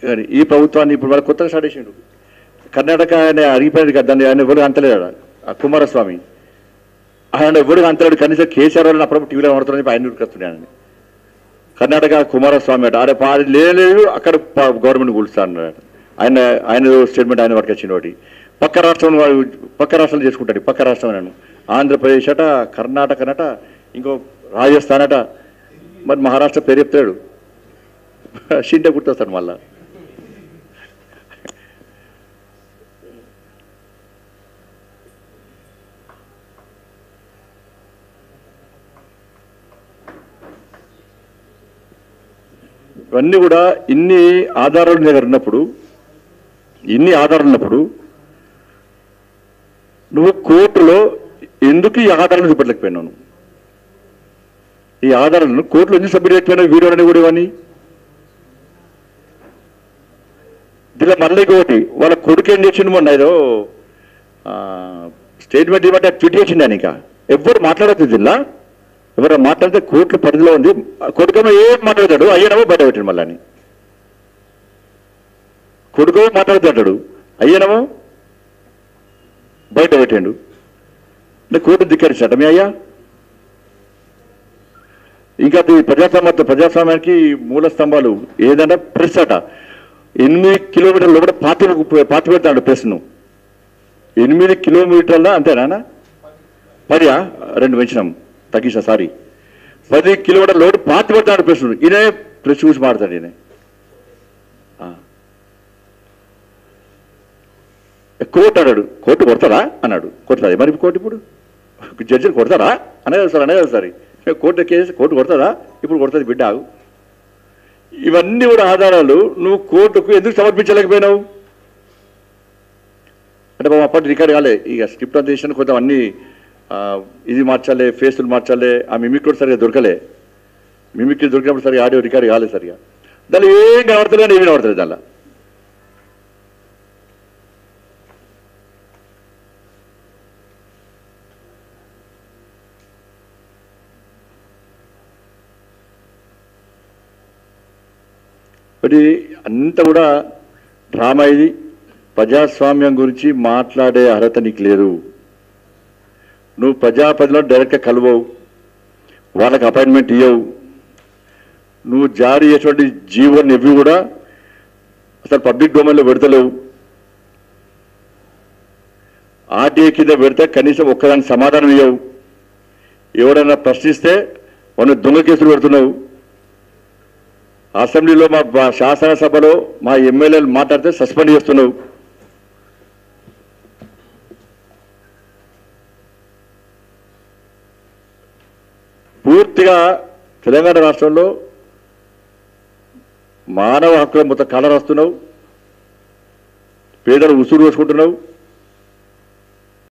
కానీ ఈ ప్రభుత్వాన్ని ఇప్పుడు వాళ్ళ కొత్తగా స్టార్ట్ చేసిండు కర్ణాటక ఆయన అరిగిపోయాడు కదా దాన్ని ఆయన ఎవరు అంతలేడు ఆడ. ఆ కుమారస్వామి ఆయన ఎవరు అంతలేడు కనీసం కేసీఆర్ వాళ్ళని అప్పుడప్పుడు టీవీలో పడుతుందని చెప్పి ఆయన ఉరికొస్తున్నాడని కర్ణాటక కుమారస్వామి అట ఆడ పా- లేదు అక్కడ ప- గవర్నమెంట్ కూలుస్తా అన్నాడు ఆయన ఆయన స్టేట్మెంట్ ఆయన వరకు వచ్చిన ఒకటి పక్క రాష్ట్రం వాడు పక్క రాష్ట్రాలు చేసుకుంటాడు పక్క రాష్ట్రం నేను ఆంధ్రప్రదేశ్ అట కర్ణాటక అట ఇంకో రాజస్థాన్ అట మరి మహారాష్ట్ర పేరు చెప్తాడు షింటే గుర్తొస్తాడు మళ్ళా ఇవన్నీ కూడా ఇన్ని ఆధారాలు నీ దగ్గర ఉన్నప్పుడు ఇన్ని ఆధారాలు ఉన్నప్పుడు నువ్వు కోర్టులో ఎందుకు ఈ ఆధారాలను చూపెట్టలేకపోయినావు నువ్వు? ఈ ఆధారాలను కోర్టులో ఎందుకు సబ్మిట్ చేయకపోయినావు వీడియో అని కూడా ఇవన్నీ దీనిలో మళ్ళీ ఇంకొకటి వాళ్ళ కొడుకు ఏం చేసిండు మొన్న ఏదో ఆ, స్టేట్మెంట్ ఇవ్వమంటే ట్వీట్ చేసిండు ఆయన ఇంకా ఎవ్వరు మాట్లాడద్దు జిల్లా ఎవరు మాట్లాడితే కోర్టు పరిధిలో ఉంది ఆ కొడుకేమో ఏం మాట్లాడతాడు అయ్యనేమో బయట పెట్టాడు మళ్ళీ అని కొడుకు మాట్లాడుతాడు అయ్యనేమో బయట పెట్టాడు అంటే కోర్టు ధిక్కరించాట మీ అయ్యా ఇంకా అది ప్రజాస్వామ్య ప్రజాస్వామ్యానికి మూల స్తంభాలు ఏదంటే ప్రెస్ అట ఎనిమిది కిలోమీటర్ల లోపల పాతి పాతి పెడతాడు ప్రెస్ను ఎనిమిది కిలోమీటర్ల అంతేనా పదియా రెండు పెంచినాం తగ్గించా సారీ పది కిలోమీటర్ లోటు పాతి పెడతాడు ప్రెస్ ఈయనే ప్రెస్ చూసి మాడతాడు ఈయన ఆ. కోర్టు అన్నాడు కోర్టు కొడతారా అన్నాడు కొడతాది మరి కోర్టు ఇప్పుడు జడ్జిని కొడతారా అనేది సార్ అనేది సార్ కోర్టు కేసు కోర్టు కొడతారా ఇప్పుడు కొడుతుంది బిడ్డ ఆగు ఇవన్నీ కూడా ఆధారాలు నువ్వు కోర్టుకు ఎందుకు సమర్పించలేకపోయినావు అంటే బాబు అప్పటి రికార్డ్ కాలే ఇక స్క్రిప్ట్ అంతా చేసిన కొంత అన్ని ఆ, ఇది మార్చాలి ఫేసులు మార్చాలి ఆ మిమిక్ కూడా సరిగా దొరకలే మిమిక్ దొరికినప్పుడు సరిగా ఆడియో రికార్డ్ కాలేదు సరిగా దానిలో ఏం కనబడతలేదు కానీ ఏమి కనబడతలేదు దానిలో మరి అంతా కూడా డ్రామా ఇది ప్రజాస్వామ్యం గురించి మాట్లాడే అర్హత నీకు లేదు నువ్వు ప్రజాపతిలో డైరెక్ట్గా కలవవు వాళ్ళకి అపాయింట్మెంట్ ఇవ్వవు నువ్వు జారీ చేసేటువంటి జీవోని ఇవి కూడా అసలు పబ్లిక్ డొమైన్లో పెడతలేవు ఆర్టీఏ కింద పెడితే కనీసం ఒక్కదానికి సమాధానం ఇవ్వవు ఎవడైనా ప్రశ్నిస్తే వాళ్ళు దొంగ కేసులు పెడుతున్నావు అసెంబ్లీలో మా మా శాసనసభలో మా ఎమ్మెల్యేలు మాట్లాడితే సస్పెండ్ చేస్తున్నావు పూర్తిగా తెలంగాణ రాష్ట్రంలో మానవ హక్కుల మొత్తం కలర్ వస్తున్నావు పేదలు ఉసురు వేసుకుంటున్నావు